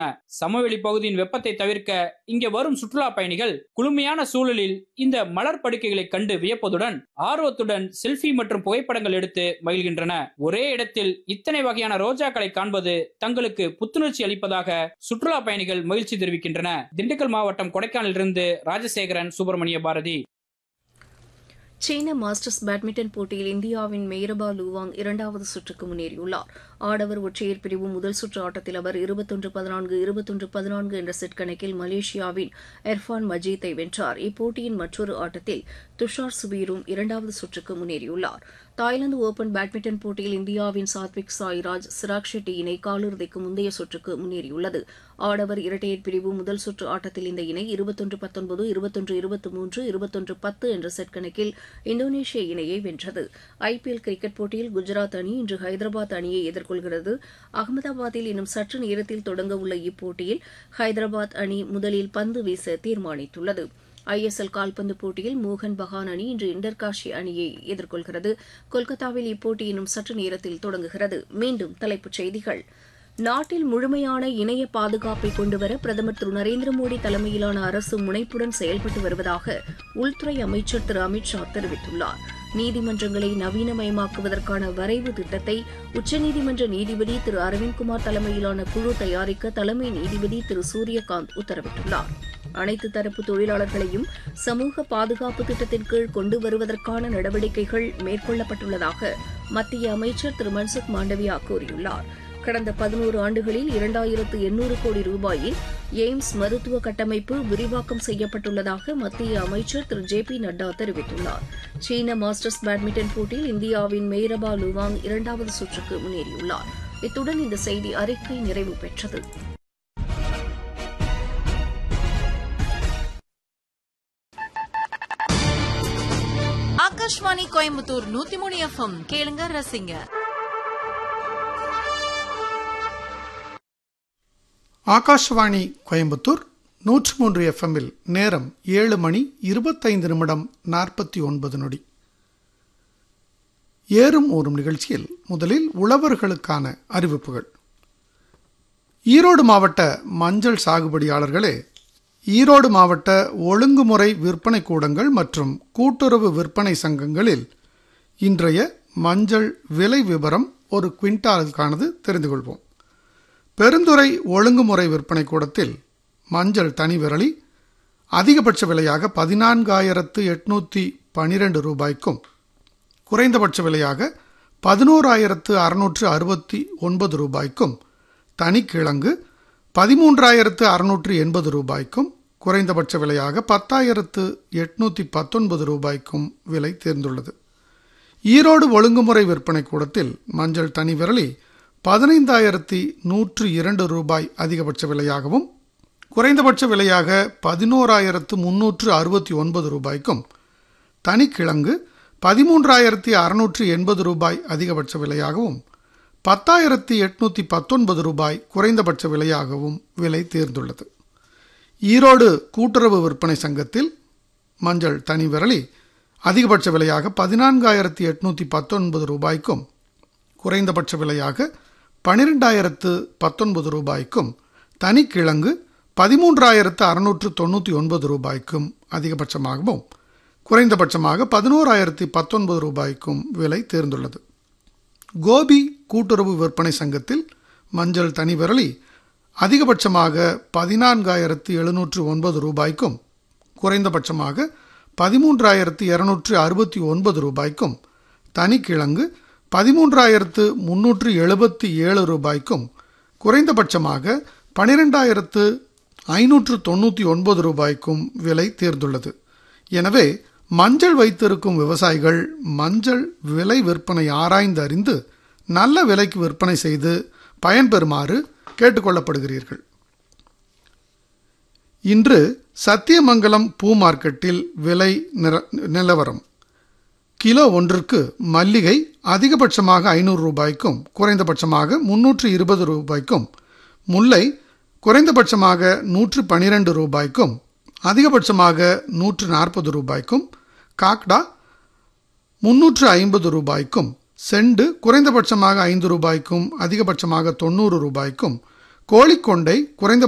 சமவெளி பகுதியின் வெப்பத்தை தவிர்க்க இங்கே வரும் சுற்றுலா பயணிகள் குளுமையான சூழலில் இந்த மலர் படுக்கைகளை கண்டு வியப்பதுடன் ஆர்வத்துடன் செல்ஃபி மற்றும் புகைப்படங்கள் எடுத்து மகிழ்கின்றன ஒரே இடத்தில் இத்தனை வகையான ரோஜாக்களை காண்பது தங்களுக்கு புத்துணர்ச்சி அளிப்பதாக சுற்றுலா பயணிகள் மகிழ்ச்சி தெரிவிக்கின்றன திண்டுக்கல் மாவட்டம் கொடைக்கானலிலிருந்து ராஜசேகரன் சுப்பிரமணிய பாரதி சீன மாஸ்டர்ஸ் பேட்மிண்டன் போட்டியில் இந்தியாவின் மெய்ரபா லூவாங் இரண்டாவது சுற்றுக்கு முன்னேறியுள்ளார் ஆடவர் ஒற்றையர் பிரிவு முதல் சுற்று ஆட்டத்தில் அவர் இருபத்தொன்று பதினான்கு இருபத்தொன்று பதினான்கு என்ற செட் கணக்கில் மலேசியாவின் எர்ஃபான் மஜீத்தை வென்றார் இப்போட்டியின் மற்றொரு ஆட்டத்தில் துஷார் சுபீரும் இரண்டாவது சுற்றுக்கு முன்னேறியுள்ளார் தாய்லாந்து ஓபன் பேட்மிண்டன் போட்டியில் இந்தியாவின் சாத்விக் சாய்ராஜ் சிராக் ஷெட்டி இணை காலிறுதிக்கு முந்தைய சுற்றுக்கு முன்னேறியுள்ளது ஆடவர் இரட்டையர் பிரிவு முதல் சுற்று ஆட்டத்தில் இந்த இணை இருபத்தொன்று பத்தொன்பது இருபத்தொன்று இருபத்தி மூன்று இருபத்தொன்று பத்து என்ற செட் கணக்கில் இந்தோனேஷிய இணையை வென்றது ஐபிஎல் கிரிக்கெட் போட்டியில் குஜராத் அணி இன்று ஹைதராபாத் அணியை எதிர்கொள்கிறது அகமதாபாத்தில் இன்னும் சற்று நேரத்தில் தொடங்க உள்ள இப்போட்டியில் ஹைதராபாத் அணி முதலில் பந்து வீச தீர்மானித்துள்ளது ஐஎஸ்எல் கால்பந்து போட்டியில் மோகன் பகான் அணி இன்று இண்டர்காஷி அணியை எதிர்கொள்கிறது கொல்கத்தாவில் இப்போட்டி இன்னும் சற்று நேரத்தில் தொடங்குகிறது மீண்டும் தலைப்புச் செய்திகள் நாட்டில் முழுமையான இணைய பாதுகாப்பை கொண்டுவர பிரதமர் திரு நரேந்திர மோடி தலைமையிலான அரசு முனைப்புடன் செயல்பட்டு வருவதாக உள்துறை அமைச்சர் திரு அமித் ஷா தெரிவித்துள்ளார் நீதிமன்றங்களை நவீனமயமாக்குவதற்கான வரைவு திட்டத்தை உச்சநீதிமன்ற நீதிபதி திரு அரவிந்த்குமார் தலைமையிலான குழு தயாரிக்க தலைமை நீதிபதி திரு சூரியகாந்த் உத்தரவிட்டுள்ளார் அனைத்து தரப்பு தொழிலாளர்களையும் சமூக பாதுகாப்பு திட்டத்தின் கீழ் கொண்டு வருவதற்கான நடவடிக்கைகள் மேற்கொள்ளப்பட்டுள்ளதாக மத்திய அமைச்சர் திரு மன்சுக் மாண்டவியா கூறியுள்ளார் கடந்த பதினோரு ஆண்டுகளில் இரண்டாயிரத்து எண்ணூறு கோடி ரூபாயில் எய்ம்ஸ் மருத்துவ கட்டமைப்பு விரிவாக்கம் செய்யப்பட்டுள்ளதாக மத்திய அமைச்சர் திரு ஜே பி நட்டா தெரிவித்துள்ளார் சீன மாஸ்டர்ஸ் பேட்மிண்டன் போட்டியில் இந்தியாவின் மெய்ரபா லுவாங் இரண்டாவது சுற்றுக்கு முன்னேறியுள்ளார் இத்துடன் இந்த செய்தி அறிக்கை நிறைவு பெற்றது ஆகாஷ்வாணி கோயம்புத்தூர் நூத்தி மூணு எஃப்எம் கேளுங்க ரசிங்க ஆகாஷ்வாணி கோயம்புத்தூர் நூற்று மூன்று எஃப்எம்மில் நேரம் ஏழு மணி இருபத்தைந்து நிமிடம் நாற்பத்தி ஒன்பது நொடி ஏறும் ஊறும் நிகழ்ச்சியில் முதலில் உழவர்களுக்கான அறிவிப்புகள் ஈரோடு மாவட்ட மஞ்சள் சாகுபடியாளர்களே ஈரோடு மாவட்ட ஒழுங்குமுறை விற்பனை கூடங்கள் மற்றும் கூட்டுறவு விற்பனை சங்கங்களில் இன்றைய மஞ்சள் விலை விவரம் ஒரு குவிண்டாலுக்கானது தெரிந்து கொள்வோம் பெருந்துறை ஒழுங்குமுறை விற்பனை கூடத்தில் மஞ்சள் தனி விரலி அதிகபட்ச விலையாக பதினான்காயிரத்து எட்நூற்றி பனிரெண்டு ரூபாய்க்கும் குறைந்தபட்ச விலையாக பதினோராயிரத்து அறுநூற்று அறுபத்தி ஒன்பது ரூபாய்க்கும் தனிக்கிழங்கு பதிமூன்றாயிரத்து அறுநூற்று எண்பது ரூபாய்க்கும் குறைந்தபட்ச விலையாக பத்தாயிரத்து எட்நூற்றி பத்தொன்பது ரூபாய்க்கும் விலை தேர்ந்துள்ளது ஈரோடு ஒழுங்குமுறை விற்பனை கூடத்தில் மஞ்சள் தனி விரலி பதினைந்தாயிரத்தி நூற்று இரண்டு ரூபாய் அதிகபட்ச விலையாகவும் குறைந்தபட்ச விலையாக பதினோராயிரத்து முன்னூற்று அறுபத்தி ஒன்பது ரூபாய்க்கும் தனிக்கிழங்கு பதிமூன்றாயிரத்தி அறுநூற்று எண்பது ரூபாய் அதிகபட்ச விலையாகவும் பத்தாயிரத்தி எட்நூற்றி பத்தொன்பது ரூபாய் குறைந்தபட்ச விலையாகவும் விலை தேர்ந்துள்ளது ஈரோடு கூட்டுறவு விற்பனை சங்கத்தில் மஞ்சள் தனி விரலி அதிகபட்ச விலையாக பதினான்காயிரத்தி எட்நூற்றி பத்தொன்பது ரூபாய்க்கும் குறைந்தபட்ச விலையாக பனிரெண்டாயிரத்து பத்தொன்பது ரூபாய்க்கும் தனிக்கிழங்கு பதிமூன்றாயிரத்து அறுநூற்று தொண்ணூற்றி ஒன்பது ரூபாய்க்கும் அதிகபட்சமாகவும் குறைந்தபட்சமாக பதினோராயிரத்தி பத்தொன்பது ரூபாய்க்கும் விலை தேர்ந்துள்ளது கோபி கூட்டுறவு விற்பனை சங்கத்தில் மஞ்சள் தனி விரலி அதிகபட்சமாக பதினான்காயிரத்து எழுநூற்று ஒன்பது ரூபாய்க்கும் குறைந்தபட்சமாக பதிமூன்றாயிரத்து இருநூற்று அறுபத்தி ஒன்பது ரூபாய்க்கும் தனிக்கிழங்கு பதிமூன்றாயிரத்து முன்னூற்று எழுபத்தி ஏழு ரூபாய்க்கும் குறைந்தபட்சமாக பனிரெண்டாயிரத்து ஐநூற்று தொண்ணூற்றி ஒன்பது ரூபாய்க்கும் விலை தேர்ந்துள்ளது எனவே மஞ்சள் வைத்திருக்கும் விவசாயிகள் மஞ்சள் விலை விற்பனை ஆராய்ந்து அறிந்து நல்ல விலைக்கு விற்பனை செய்து பயன்பெறுமாறு கேட்டுக்கொள்ளப்படுகிறீர்கள் இன்று சத்தியமங்கலம் பூ மார்க்கெட்டில் விலை நிலவரம் கிலோ ஒன்றுக்கு மல்லிகை அதிகபட்சமாக ஐநூறு ரூபாய்க்கும் குறைந்தபட்சமாக முன்னூற்று இருபது ரூபாய்க்கும் முல்லை குறைந்தபட்சமாக நூற்று பனிரெண்டு ரூபாய்க்கும் அதிகபட்சமாக நூற்று நாற்பது ரூபாய்க்கும் காக்டா முன்னூற்று ஐம்பது ரூபாய்க்கும் செண்டு குறைந்தபட்சமாக ஐந்து ரூபாய்க்கும் அதிகபட்சமாக தொண்ணூறு ரூபாய்க்கும் கோழிக்கொண்டை குறைந்த